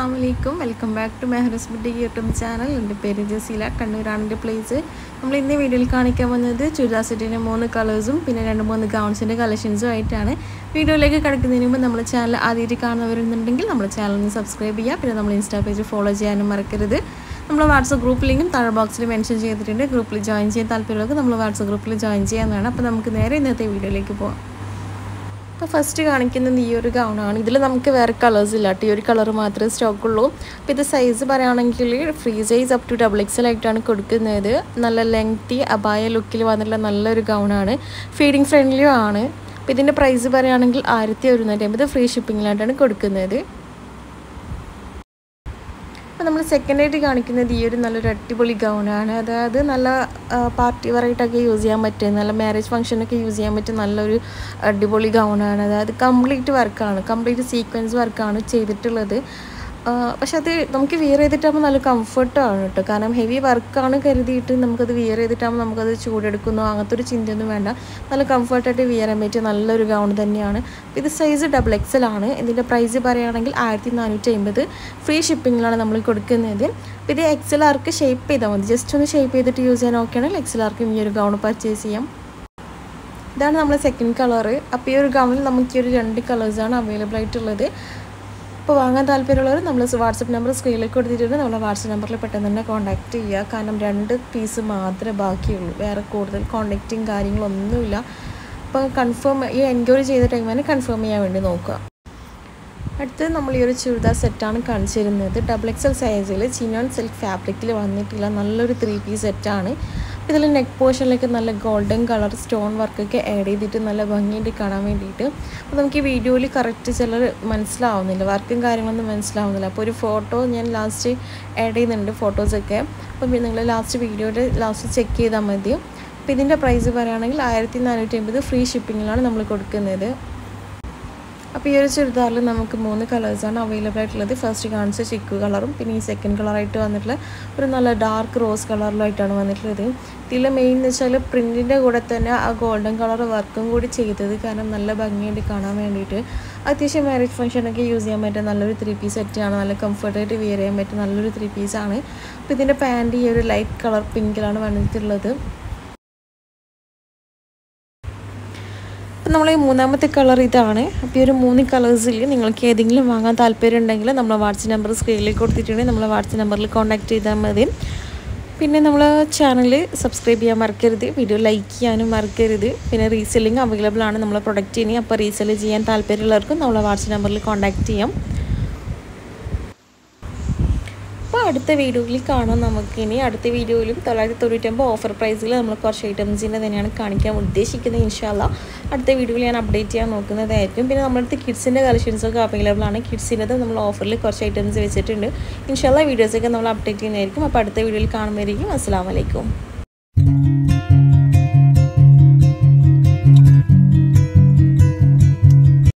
അസ്സാം വലൈക്കും welcome back to Mehras beauty YouTube channel എൻ്റെ പേര് ജസീല കണ്ണൂരാണ് എൻ്റെ പ്ലേസ് നമ്മൾ ഇന്ന് വീഡിയോയിൽ കാണിക്കാൻ വന്നത് ചുരിദാർ സെറ്റിൻ്റെ മൂന്ന് കളേഴ്സും പിന്നെ രണ്ട് മൂന്ന് ഗൗൺസിൻ്റെ കളക്ഷൻസും ആയിട്ടാണ് വീഡിയോയിലേക്ക് കിടക്കുന്നതിന് മുമ്പ് നമ്മുടെ ചാനൽ ആദ്യമായിട്ട് കാണുന്നവരുന്നുണ്ടെങ്കിൽ നമ്മുടെ ചാനൽ ഒന്ന് സബ്സ്ക്രൈബ് ചെയ്യുക പിന്നെ നമ്മൾ ഇൻസ്റ്റാ പേജ് ഫോളോ ചെയ്യാനും മറക്കരുത് നമ്മൾ വാട്സപ്പ് ഗ്രൂപ്പ് ലിങ്കും താഴെ ബോക്സിൽ മെൻഷൻ ചെയ്തിട്ടുണ്ട് ഗ്രൂപ്പിൽ ജോയിൻ ചെയ്യാൻ താല്പര്യമുള്ളവർക്ക് നമ്മൾ വാട്സപ്പ് ഗ്രൂപ്പിൽ ജോയിൻ ചെയ്യാവുന്നതാണ് അപ്പോൾ നമുക്ക് നേരെ ഇന്നത്തെ വീഡിയോയിലേക്ക് പോകാം അപ്പോൾ ഫസ്റ്റ് കാണിക്കുന്നത് ഈ ഒരു ഗൗണാണ് ഇതിൽ നമുക്ക് വേറെ കളേഴ്സ് ഇല്ല കേട്ടോ ഈ ഒരു കളർ മാത്രമേ സ്റ്റോക്ക് ഉള്ളൂ അപ്പോൾ ഇത് സൈസ് പറയുകയാണെങ്കിൽ free size up to double XL ആയിട്ടാണ് കൊടുക്കുന്നത് നല്ല ലെങ്തി അബായ ലുക്കിൽ വന്നിട്ടുള്ള നല്ലൊരു ഗൗണാണ് ഫീഡിങ് ഫ്രണ്ട്ലിയും ആണ് അപ്പോൾ ഇതിൻ്റെ പ്രൈസ് പറയുകയാണെങ്കിൽ ആയിരത്തി ഒരുന്നൂറ്റി അമ്പത് ഫ്രീ ഷിപ്പിങ്ങിലായിട്ടാണ് കൊടുക്കുന്നത് അപ്പോൾ നമ്മൾ സെക്കൻഡായിട്ട് കാണിക്കുന്നത് ഈ ഒരു നല്ലൊരു അടിപൊളി ഗൗണാണ് അതായത് നല്ല പാർട്ടി വെറൈറ്റൊക്കെ യൂസ് ചെയ്യാൻ പറ്റും നല്ല മാരേജ് ഫംഗ്ഷനൊക്കെ യൂസ് ചെയ്യാൻ പറ്റിയ നല്ലൊരു അടിപൊളി ഗൗണാണ് അതായത് കംപ്ലീറ്റ് വർക്കാണ് കംപ്ലീറ്റ് സീക്വൻസ് വർക്കാണ് ചെയ്തിട്ടുള്ളത് പക്ഷെ അത് നമുക്ക് വിയർ ചെയ്തിട്ടാകുമ്പോൾ നല്ല കംഫർട്ടാണ് കേട്ടോ കാരണം ഹെവി വർക്കാണ് കരുതിയിട്ട് നമുക്കത് വിയർ ചെയ്തിട്ടാകുമ്പോൾ നമുക്കത് ചൂടെടുക്കുന്നോ അങ്ങനത്തെ ഒരു ചിന്തയൊന്നും വേണ്ട നല്ല കംഫർട്ടായിട്ട് വിയർ ചെയ്യാൻ പറ്റിയ നല്ലൊരു ഗൗൺ തന്നെയാണ് ഇത് സൈസ് ഡബിൾ എക്സൽ ആണ് ഇതിൻ്റെ പ്രൈസ് പറയുകയാണെങ്കിൽ ആയിരത്തി നാനൂറ്റി അമ്പത് ഫ്രീ ഷിപ്പിങ്ങിലാണ് നമ്മൾ കൊടുക്കുന്നത് അപ്പോൾ ഇത് എക്സൽ ആർക്ക് ഷേപ്പ് ചെയ്താൽ മതി ജസ്റ്റ് ഒന്ന് ഷേപ്പ് ചെയ്തിട്ട് യൂസ് ചെയ്യാൻ ഓക്കെ ആണെങ്കിൽ എക്സൽ ആർക്കും ഈ ഒരു ഗൗൺ പർച്ചേസ് ചെയ്യാം ഇതാണ് നമ്മളെ സെക്കൻഡ് കളറ് അപ്പോൾ ഈ ഒരു ഗൗണിൽ നമുക്ക് ഈ ഒരു രണ്ട് കളേഴ്സാണ് അവൈലബിൾ ആയിട്ടുള്ളത് അപ്പോൾ വാങ്ങാൻ താല്പര്യമുള്ളവർ നമ്മൾ വാട്സപ്പ് നമ്പർ സ്ക്രീനിൽ കൊടുത്തിട്ടുണ്ട് നമ്മളെ വാട്സപ്പ് നമ്പറിൽ പെട്ടെന്ന് തന്നെ കോൺടാക്റ്റ് ചെയ്യുക കാരണം രണ്ട് പീസ് മാത്രമേ ബാക്കിയുള്ളൂ വേറെ കൂടുതൽ കോണ്ടാക്റ്റിങ് കാര്യങ്ങളൊന്നുമില്ല അപ്പോൾ കൺഫേം ഈ എൻക്വയറി ചെയ്ത ടൈമിന് കൺഫേം ചെയ്യാൻ വേണ്ടി നോക്കുക അടുത്തത് നമ്മൾ ഈ ഒരു ചുരിദാർ സെറ്റാണ് കാണിച്ചിരുന്നത് ഡബിൾ എക്സൽ സൈസിൽ ചിനോൺ സിൽക്ക് ഫാബ്രിക്കിൽ വന്നിട്ടുള്ള നല്ലൊരു ത്രീ പീസ് സെറ്റാണ് ഇതിൽ നെക്ക് പോർഷനിലേക്ക് നല്ല ഗോൾഡൻ കളർ സ്റ്റോൺ വർക്കൊക്കെ ആഡ് ചെയ്തിട്ട് നല്ല ഭംഗിയായിട്ട് കാണാൻ വേണ്ടിയിട്ട് അപ്പോൾ നമുക്ക് ഈ വീഡിയോയിൽ കറക്റ്റ് ചിലർ മനസ്സിലാവുന്നില്ല വർക്കും കാര്യങ്ങളൊന്നും മനസ്സിലാവുന്നില്ല അപ്പോൾ ഒരു ഫോട്ടോ ഞാൻ ലാസ്റ്റ് ആഡ് ചെയ്യുന്നുണ്ട് ഫോട്ടോസൊക്കെ അപ്പോൾ നിങ്ങൾ ലാസ്റ്റ് വീഡിയോയുടെ ലാസ്റ്റ് ചെക്ക് ചെയ്താൽ മതി അപ്പോൾ ഇതിൻ്റെ പ്രൈസ് പറയുകയാണെങ്കിൽ ആയിരത്തി നാനൂറ്റി അമ്പത് ഫ്രീ ഷിപ്പിങ്ങിലാണ് നമ്മൾ കൊടുക്കുന്നത് അപ്പോൾ ഈ ഒരു ചുരിദാറിൽ നമുക്ക് മൂന്ന് കളേഴ്സാണ് അവൈലബിൾ ആയിട്ടുള്ളത് ഫസ്റ്റ് കാണിച്ച ചിക്കു കളറും പിന്നെ ഈ സെക്കൻഡ് കളറായിട്ട് വന്നിട്ടുള്ള ഒരു നല്ല ഡാർക്ക് റോസ് കളറിലായിട്ടാണ് വന്നിട്ടുള്ളത് ഇതിൽ മെയിൻ എന്ന് വെച്ചാൽ പ്രിൻറ്റിൻ്റെ കൂടെ തന്നെ ആ ഗോൾഡൻ കളർ വർക്കും കൂടി ചെയ്തത് കാരണം നല്ല ഭംഗിയായിട്ട് കാണാൻ വേണ്ടിയിട്ട് അത്യാവശ്യം മാരേജ് ഫംഗ്ഷനൊക്കെ യൂസ് ചെയ്യാൻ പറ്റിയ നല്ലൊരു ത്രീ പീസ് സെറ്റാണ് നല്ല കംഫർട്ടായിട്ട് വിയർ ചെയ്യാൻ പറ്റിയ നല്ലൊരു ത്രീ പീസാണ് അപ്പോൾ ഇതിൻ്റെ പാൻറ്റ് ഈ ഒരു ലൈറ്റ് കളർ പിങ്കിലാണ് വന്നിട്ടുള്ളത് അപ്പം നമ്മൾ ഈ മൂന്നാമത്തെ കളർ ഇതാണ് അപ്പോൾ ഈ ഒരു മൂന്ന് കളേഴ്സിൽ നിങ്ങൾക്ക് ഏതെങ്കിലും വാങ്ങാൻ താല്പര്യം ഉണ്ടെങ്കിൽ നമ്മൾ വാട്സപ്പ് നമ്പർ സ്ക്രീനിൽ കൊടുത്തിട്ടുണ്ടെങ്കിൽ നമ്മൾ വാട്സപ്പ് നമ്പറിൽ കോൺടാക്ട് ചെയ്താൽ മതി പിന്നെ നമ്മൾ ചാനൽ സബ്സ്ക്രൈബ് ചെയ്യാൻ മറക്കരുത് വീഡിയോ ലൈക്ക് ചെയ്യാനും മറക്കരുത് പിന്നെ റീസെല്ലിംഗ് അവൈലബിൾ ആണ് നമ്മളെ പ്രൊഡക്റ്റിന് അപ്പോൾ റീസെല് ചെയ്യാൻ താല്പര്യമുള്ളവർക്കും നമ്മളെ വാട്സപ്പ് നമ്പറിൽ കോൺടാക്ട് ചെയ്യാം അപ്പോൾ അടുത്ത വീഡിയോയിൽ കാണാം നമുക്കിനി അടുത്ത വീഡിയോയിലും തൊള്ളായിരത്തി തൊണ്ണൂറ്റൊമ്പത് ഓഫർ പ്രൈസിൽ നമ്മൾ കുറച്ച് ഐറ്റംസിൻ്റെ തന്നെയാണ് കാണിക്കാൻ ഉദ്ദേശിക്കുന്നത് ഇൻഷാല്ല അടുത്ത വീഡിയോയിൽ ഞാൻ അപ്ഡേറ്റ് ചെയ്യാൻ നോക്കുന്നതായിരിക്കും പിന്നെ നമ്മുടെ അടുത്ത് കിഡ്സിൻ്റെ കളക്ഷൻസൊക്കെ അവൈലബിൾ ആണ് കിഡ്സിൻ്റെത് നമ്മൾ ഓഫറിൽ കുറച്ച് ഐറ്റംസ് വെച്ചിട്ടുണ്ട് ഇൻഷാല്ല വീഡിയോസൊക്കെ നമ്മൾ അപ്ഡേറ്റ് ചെയ്യുന്നതായിരിക്കും അപ്പോൾ അടുത്ത വീഡിയോയിൽ കാണുന്നതായിരിക്കും അസ്സാം വലൈക്കും